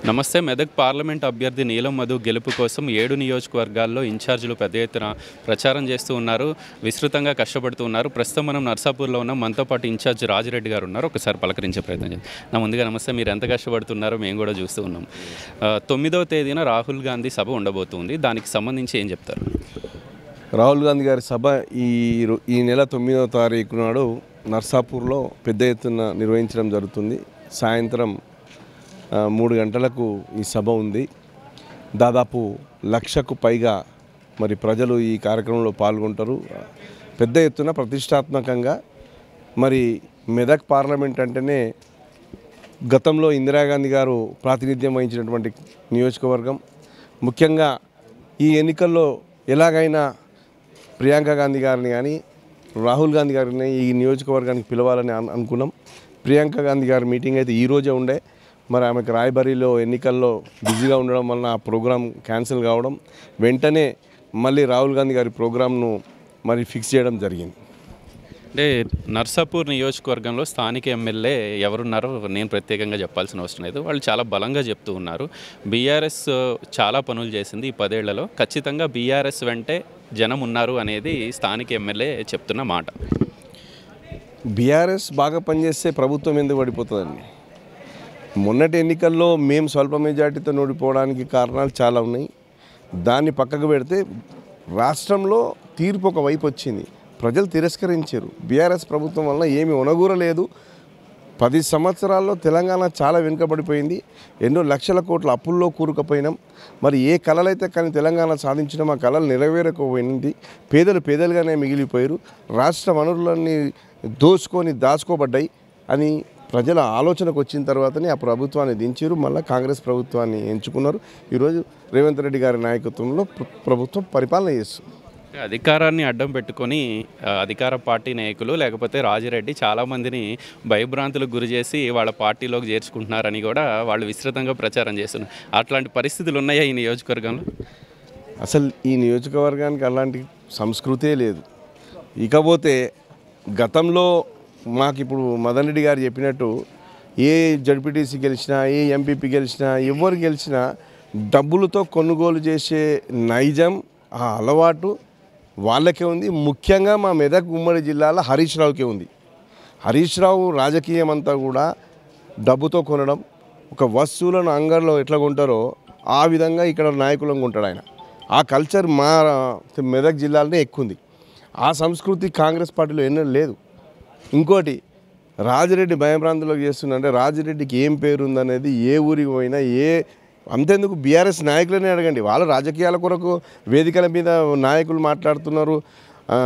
నమస్తే మెదక్ పార్లమెంట్ అభ్యర్థి నీలం మధు గెలుపు కోసం ఏడు నియోజకవర్గాల్లో ఇన్ఛార్జీలు పెద్ద ఎత్తున ప్రచారం చేస్తూ ఉన్నారు విస్తృతంగా కష్టపడుతూ ఉన్నారు ప్రస్తుతం మనం నర్సాపూర్లో ఉన్నాం మనతో పాటు ఇన్ఛార్జ్ రాజిరెడ్డి గారు ఉన్నారు ఒకసారి పలకరించే ప్రయత్నం చేద్దాం నా ముందుగా నమస్తే మీరు ఎంత కష్టపడుతున్నారో మేము కూడా చూస్తూ ఉన్నాం ఆ, తొమ్మిదవ తేదీన రాహుల్ గాంధీ సభ ఉండబోతుంది దానికి సంబంధించి ఏం చెప్తారు రాహుల్ గాంధీ గారి సభ ఈ రో- ఈ నెల తొమ్మిదవ తారీఖు నాడు నర్సాపూర్లో పెద్ద ఎత్తున నిర్వహించడం జరుగుతుంది సాయంత్రం ఆ, మూడు గంటలకు ఈ సభ ఉంది దాదాపు లక్షకు పైగా మరి ప్రజలు ఈ కార్యక్రమంలో పాల్గొంటారు పెద్ద ఎత్తున ప్రతిష్టాత్మకంగా మరి మెదక్ పార్లమెంట్ అంటేనే గతంలో ఇందిరాగాంధీ గారు ప్రాతినిధ్యం వహించినటువంటి నియోజకవర్గం ముఖ్యంగా ఈ ఎన్నికల్లో ఎలాగైనా ప్రియాంక గాంధీ గారిని కానీ రాహుల్ గాంధీ గారిని ఈ నియోజకవర్గానికి పిలవాలని అను- అనుకున్నాం ప్రియాంక గాంధీ గారి మీటింగ్ అయితే ఈ రోజే ఉండే మరి ఆమెకు రాయబరీలో ఎన్నికల్లో బిజీగా ఉండడం వలన ఆ ప్రోగ్రాం క్యాన్సిల్ కావడం వెంటనే మళ్ళీ రాహుల్ గాంధీ గారి ప్రోగ్రాంను మరి ఫిక్స్ చేయడం జరిగింది అంటే నర్సాపూర్ నియోజకవర్గంలో స్థానిక ఎమ్మెల్యే ఎవరున్నారో నేను ప్రత్యేకంగా చెప్పాల్సిన అవసరం లేదు వాళ్ళు చాలా బలంగా చెప్తూ ఉన్నారు బీఆర్ఎస్ చాలా పనులు చేసింది ఈ పదేళ్లలో ఖచ్చితంగా బీఆర్ఎస్ వెంటే జనం ఉన్నారు అనేది స్థానిక ఎమ్మెల్యే చెప్తున్న మాట బీఆర్ఎస్ బాగా పనిచేస్తే ప్రభుత్వం ఎందుకు పడిపోతుందండి మొన్నటి ఎన్నికల్లో మేము స్వల్ప మెజార్టీతో ఓడిపోవడానికి కారణాలు చాలా ఉన్నాయి దాన్ని పక్కకు పెడితే రాష్ట్రంలో తీర్పు ఒక వైపు వచ్చింది ప్రజలు తిరస్కరించారు బీఆర్ఎస్ ప్రభుత్వం వల్ల ఏమి ఒనగూరలేదు పది సంవత్సరాల్లో తెలంగాణ చాలా వెనుకబడిపోయింది ఎన్నో లక్షల కోట్ల అప్పుల్లో కూరుకుపోయినాం మరి ఏ కళలైతే కానీ తెలంగాణ సాధించడం ఆ కళలు నెరవేరకపోయింది పేదలు పేదలుగానే మిగిలిపోయారు రాష్ట్ర వనరులన్నీ దోచుకొని దాచుకోబడ్డాయి అని ప్రజల ఆలోచనకు వచ్చిన తర్వాతనే ఆ ప్రభుత్వాన్ని దించారు మళ్ళీ కాంగ్రెస్ ప్రభుత్వాన్ని ఎంచుకున్నారు ఈరోజు రేవంత్ రెడ్డి గారి నాయకత్వంలో ప్ర- ప్రభుత్వం పరిపాలన చేస్తుంది అధికారాన్ని అడ్డం పెట్టుకొని ఆ, అధికార పార్టీ నాయకులు లేకపోతే రాజిరెడ్డి చాలామందిని భయభ్రాంతులకు గురి చేసి వాళ్ళ పార్టీలోకి చేర్చుకుంటున్నారని కూడా వాళ్ళు విస్తృతంగా ప్రచారం చేస్తున్నారు అట్లాంటి పరిస్థితులు ఉన్నాయా ఈ నియోజకవర్గంలో అసలు ఈ నియోజకవర్గానికి అలాంటి సంస్కృతే లేదు ఇకపోతే గతంలో మాకు ఇప్పుడు మదన్ రెడ్డి గారు చెప్పినట్టు ఏ జడ్పీటీసీ గెలిచినా ఏ ఎంపీపీ గెలిచినా ఎవరు గెలిచినా డబ్బులతో కొనుగోలు చేసే నైజం ఆ అలవాటు వాళ్ళకే ఉంది ముఖ్యంగా మా మెదక్ ఉమ్మడి జిల్లాలో హరీష్ రావుకే ఉంది హరీష్ రావు రాజకీయం అంతా కూడా డబ్బుతో కొనడం ఒక వస్తువులను అంగడిలో ఎట్లా కొంటారో ఆ విధంగా ఇక్కడ నాయకులను కొంటాడు ఆయన ఆ కల్చర్ మా మెదక్ జిల్లాలోనే ఎక్కువ ఉంది ఆ సంస్కృతి కాంగ్రెస్ పార్టీలో ఎన్నో లేదు ఇంకోటి రాజిరెడ్డి భయభ్రాంతులకు చేస్తుందంటే రాజిరెడ్డికి ఏం పేరు ఉందనేది ఏ ఊరికి పోయినా ఏ అంతేందుకు బీఆర్ఎస్ నాయకులనే అడగండి వాళ్ళు రాజకీయాల కొరకు వేదికల మీద నాయకులు మాట్లాడుతున్నారు ఆ,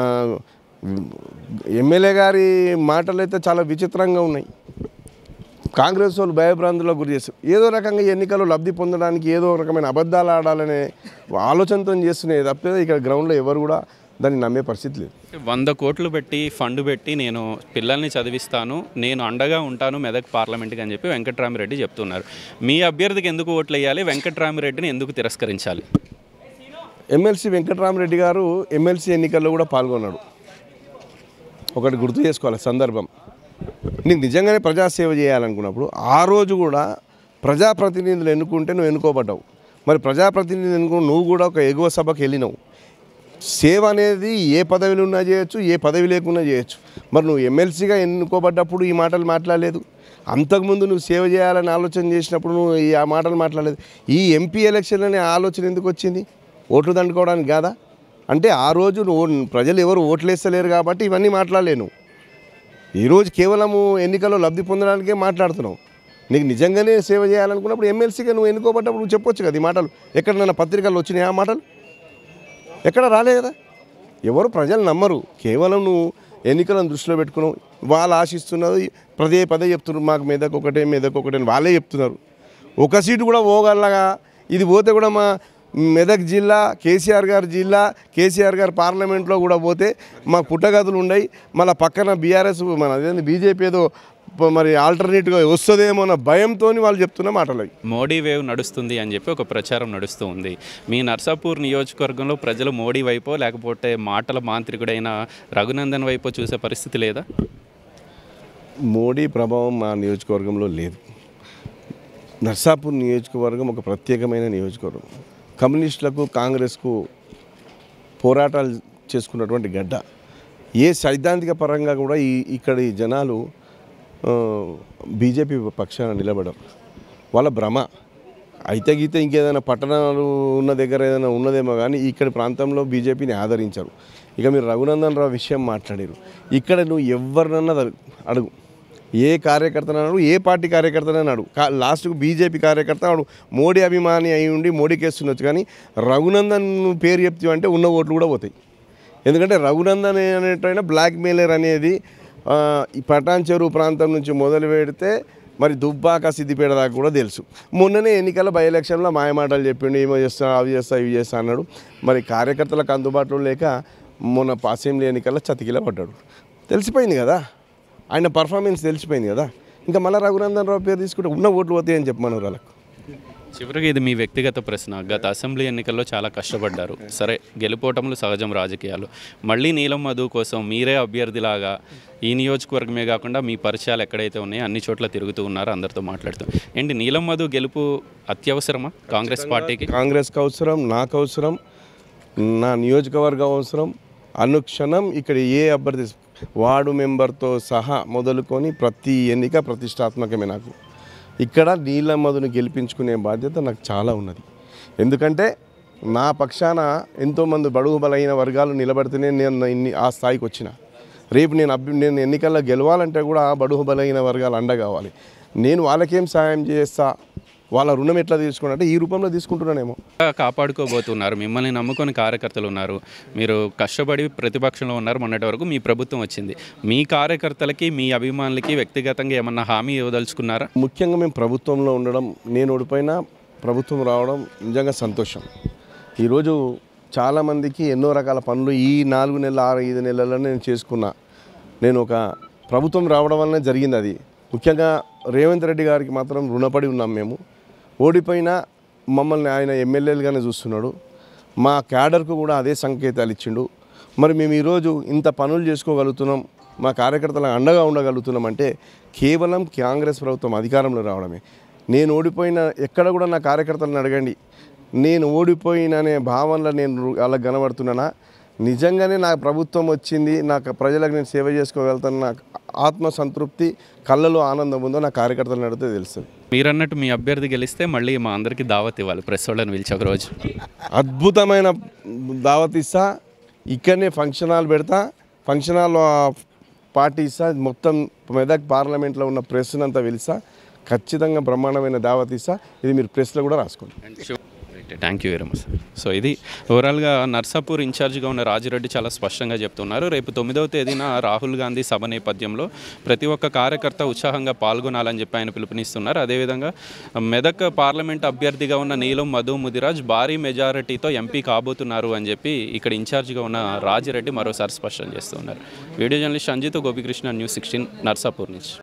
ఎమ్మెల్యే గారి మాటలు అయితే చాలా విచిత్రంగా ఉన్నాయి కాంగ్రెస్ వాళ్ళు భయభ్రాంతులకు గురి చేస్తారు ఏదో రకంగా ఈ ఎన్నికల్లో లబ్ధి పొందడానికి ఏదో రకమైన అబద్ధాలు ఆడాలనే ఆలోచనతో చేస్తున్నాయి తప్పితే ఇక్కడ గ్రౌండ్లో ఎవరు కూడా దాన్ని నమ్మే పరిస్థితి లేదు వంద కోట్లు పెట్టి ఫండ్ పెట్టి నేను పిల్లల్ని చదివిస్తాను నేను అండగా ఉంటాను మెదక్ పార్లమెంట్కి అని చెప్పి వెంకట్రామిరెడ్డి చెప్తున్నారు మీ అభ్యర్థికి ఎందుకు ఓట్లు వేయాలి వెంకట్రామిరెడ్డిని ఎందుకు తిరస్కరించాలి ఎమ్మెల్సీ వెంకటరామరెడ్డి గారు ఎమ్మెల్సీ ఎన్నికల్లో కూడా పాల్గొన్నాడు ఒకటి గుర్తు చేసుకోవాలి సందర్భం నీకు నిజంగానే ప్రజాసేవ చేయాలనుకున్నప్పుడు ఆ రోజు కూడా ప్రజాప్రతినిధులు ఎన్నుకుంటే నువ్వు ఎన్నుకోబడ్డావు మరి ప్రజాప్రతినిధులు ఎన్నుకుని నువ్వు కూడా ఒక ఎగువ సభకు వెళ్ళినావు సేవ అనేది ఏ పదవిలో ఉన్నా చేయొచ్చు ఏ పదవి లేకున్నా చేయొచ్చు మరి నువ్వు ఎమ్మెల్సీగా ఎన్నుకోబడ్డప్పుడు ఈ మాటలు మాట్లాడలేదు అంతకుముందు నువ్వు సేవ చేయాలని ఆలోచన చేసినప్పుడు నువ్వు ఈ ఆ మాటలు మాట్లాడలేదు ఈ ఎంపీ ఎలక్షన్ అనే ఆలోచన ఎందుకు వచ్చింది ఓట్లు దండుకోవడానికి కాదా అంటే ఆ రోజు నువ్వు ప్రజలు ఎవరు ఓట్లు వేస్తలేరు కాబట్టి ఇవన్నీ మాట్లాడలేను ఈరోజు కేవలము ఎన్నికల్లో లబ్ధి పొందడానికే మాట్లాడుతున్నావు నీకు నిజంగానే సేవ చేయాలనుకున్నప్పుడు ఎమ్మెల్సీగా నువ్వు ఎన్నుకోబడ్డప్పుడు నువ్వు చెప్పొచ్చు కదా ఈ మాటలు ఎక్కడ నన్న పత్రికల్లో వచ్చినాయి ఆ మాటలు ఎక్కడ రాలే కదా ఎవరు ప్రజలు నమ్మరు కేవలం నువ్వు ఎన్నికలను దృష్టిలో పెట్టుకున్నావు వాళ్ళు ఆశిస్తున్నది పదే పదే చెప్తున్నారు మాకు మెదక్ ఒకటే మెదక్ ఒకటే అని వాళ్ళే చెప్తున్నారు ఒక సీటు కూడా పోగలగా ఇది పోతే కూడా మా మెదక్ జిల్లా కేసీఆర్ గారి జిల్లా కేసీఆర్ గారి పార్లమెంట్లో కూడా పోతే మా పుట్టగదులు ఉన్నాయి మళ్ళీ పక్కన బీఆర్ఎస్ మన అదేంది బీజేపీ ఏదో ప- మరి ఆల్టర్నేట్గా వస్తుందేమో అన్న భయంతో వాళ్ళు చెప్తున్న మాటలు అవి మోడీ వేవ్ నడుస్తుంది అని చెప్పి ఒక ప్రచారం నడుస్తూ ఉంది మీ నర్సాపూర్ నియోజకవర్గంలో ప్రజలు మోడీ వైపో లేకపోతే మాటల మాంత్రికుడైన రఘునందన్ వైపో చూసే పరిస్థితి లేదా మోడీ ప్రభావం మా నియోజకవర్గంలో లేదు నర్సాపూర్ నియోజకవర్గం ఒక ప్రత్యేకమైన నియోజకవర్గం కమ్యూనిస్టులకు కాంగ్రెస్కు పోరాటాలు చేసుకున్నటువంటి గడ్డ ఏ సైద్ధాంతిక పరంగా కూడా ఈ ఇక్కడి జనాలు ఆ, బీజేపీ పక్షాన నిలబడరు వాళ్ళ భ్రమ అయితే గీతే ఇంకేదైనా పట్టణాలు ఉన్న దగ్గర ఏదైనా ఉన్నదేమో కానీ ఇక్కడి ప్రాంతంలో బీజేపీని ఆదరించరు ఇక మీరు రఘునందన్ రావు విషయం మాట్లాడారు ఇక్కడ నువ్వు ఎవరినన్నా అడుగు- అడుగు ఏ కార్యకర్తనన్నాడు ఏ పార్టీ కార్యకర్తనన్నాడు కా లాస్ట్కు బీజేపీ కార్యకర్త వాడు మోడీ అభిమాని అయి ఉండి మోడీకి వేస్తుండొచ్చు కానీ రఘునందన్ పేరు చెప్తూ అంటే ఉన్న ఓట్లు కూడా పోతాయి ఎందుకంటే రఘునందన్ అనేటైనా బ్లాక్ మెయిలర్ అనేది ఆ, ఈ పటాన్ చెరువు ప్రాంతం నుంచి మొదలు పెడితే మరి దుబ్బాక సిద్దిపేట దాకా కూడా తెలుసు మొన్ననే ఎన్నికల బై ఎలక్షన్లో మాయమాటలు చెప్పిండు ఏమో చేస్తా అవి చేస్తా ఇవి చేస్తా అన్నాడు మరి కార్యకర్తలకు అందుబాటులో లేక మొన్న అసెంబ్లీ ఎన్నికల్లో చతికిల పడ్డాడు తెలిసిపోయింది కదా ఆయన పర్ఫార్మెన్స్ తెలిసిపోయింది కదా ఇంకా మళ్ళీ రఘునందన్ రావు పేరు తీసుకుంటే ఉన్న ఓట్లు పోతాయని చెప్పమన్నారు వాళ్ళకు చివరికి ఇది మీ వ్యక్తిగత ప్రశ్న గత అసెంబ్లీ ఎన్నికల్లో చాలా కష్టపడ్డారు సరే గెలుపోవటంలో సహజం రాజకీయాలు మళ్ళీ నీలం మధు కోసం మీరే అభ్యర్థిలాగా ఈ నియోజకవర్గమే కాకుండా మీ పరిచయాలు ఎక్కడైతే ఉన్నాయో అన్ని చోట్ల తిరుగుతూ ఉన్నారు అందరితో మాట్లాడుతూ ఏంటి నీలం మధు గెలుపు అత్యవసరమా కాంగ్రెస్ పార్టీకి కాంగ్రెస్కి అవసరం నాకు అవసరం నా నియోజకవర్గం అవసరం అనుక్షణం ఇక్కడ ఏ అభ్యర్థి వార్డు మెంబర్తో సహా మొదలుకొని ప్రతి ఎన్నిక ప్రతిష్టాత్మకమే నాకు ఇక్కడ నీళ్ళ మధును గెలిపించుకునే బాధ్యత నాకు చాలా ఉన్నది ఎందుకంటే నా పక్షాన ఎంతోమంది బడుగు బలైన వర్గాలు నిలబడితేనే నేను ఇన్ని ఆ స్థాయికి వచ్చిన రేపు నేను అభ్య నేను ఎన్నికల్లో గెలవాలంటే కూడా ఆ బడుగు బలైన వర్గాలు అండ కావాలి నేను వాళ్ళకేం సాయం చేస్తా వాళ్ళ రుణం ఎట్లా తీసుకున్నా ఈ రూపంలో తీసుకుంటున్నానేమో కాపాడుకోబోతున్నారు మిమ్మల్ని నమ్ముకొని కార్యకర్తలు ఉన్నారు మీరు కష్టపడి ప్రతిపక్షంలో ఉన్నారు మొన్నటి వరకు మీ ప్రభుత్వం వచ్చింది మీ కార్యకర్తలకి మీ అభిమానులకి వ్యక్తిగతంగా ఏమన్నా హామీ ఇవ్వదలుచుకున్నారా ముఖ్యంగా మేము ప్రభుత్వంలో ఉండడం నేను ఓడిపోయినా ప్రభుత్వం రావడం నిజంగా సంతోషం ఈరోజు చాలామందికి ఎన్నో రకాల పనులు ఈ నాలుగు నెలల ఆరు ఐదు నెలల్లో నేను చేసుకున్నా నేను ఒక ప్రభుత్వం రావడం వల్లనే జరిగింది అది ముఖ్యంగా రేవంత్ రెడ్డి గారికి మాత్రం రుణపడి ఉన్నాం మేము ఓడిపోయినా మమ్మల్ని ఆయన ఎమ్మెల్యేలుగానే చూస్తున్నాడు మా క్యాడర్కు కూడా అదే సంకేతాలు ఇచ్చిండు మరి మేము ఈరోజు ఇంత పనులు చేసుకోగలుగుతున్నాం మా కార్యకర్తలకు అండగా ఉండగలుగుతున్నాం అంటే కేవలం కాంగ్రెస్ ప్రభుత్వం అధికారంలో రావడమే నేను ఓడిపోయిన ఎక్కడ కూడా నా కార్యకర్తలను అడగండి నేను ఓడిపోయిననే భావనలో నేను అలా కనబడుతున్నానా నిజంగానే నా ప్రభుత్వం వచ్చింది నాకు ప్రజలకు నేను సేవ చేసుకోగలుగుతాను నాకు ఆత్మ సంతృప్తి కళ్ళలో ఆనందం ఉందో నా కార్యకర్తలను అడిగితే తెలుస్తుంది మీరన్నట్టు మీ అభ్యర్థి గెలిస్తే మళ్ళీ మా అందరికీ దావత్ ఇవ్వాలి ప్రెస్ వాళ్ళని పిలిచి ఒక రోజు అద్భుతమైన దావత్ ఇస్తా ఇక్కడనే ఫంక్షన్ హాల్ పెడతా ఫంక్షన్ హాల్లో పార్టీ ఇస్తా మొత్తం మెదక్ పార్లమెంట్లో ఉన్న ప్రెస్ని అంతా పిలుస్తా ఖచ్చితంగా బ్రహ్మాండమైన దావత్ ఇస్తా ఇది మీరు ప్రెస్లో కూడా రాసుకోండి thank you very much so ఇది ఓవరాల్గా నర్సాపూర్ ఇన్ఛార్జ్గా ఉన్న రాజిరెడ్డి చాలా స్పష్టంగా చెప్తున్నారు రేపు తొమ్మిదవ తేదీన రాహుల్ గాంధీ సభ నేపథ్యంలో ప్రతి ఒక్క కార్యకర్త ఉత్సాహంగా పాల్గొనాలని చెప్పి ఆయన పిలుపునిస్తున్నారు అదేవిధంగా మెదక్ పార్లమెంట్ అభ్యర్థిగా ఉన్న నీలం మధు ముదిరాజ్ భారీ మెజారిటీతో ఎంపీ కాబోతున్నారు అని చెప్పి ఇక్కడ ఇన్ఛార్జ్గా ఉన్న రాజిరెడ్డి మరోసారి స్పష్టం చేస్తున్నారు video journalist Anjith Gopikrishna news sixteen Narsapur నుంచి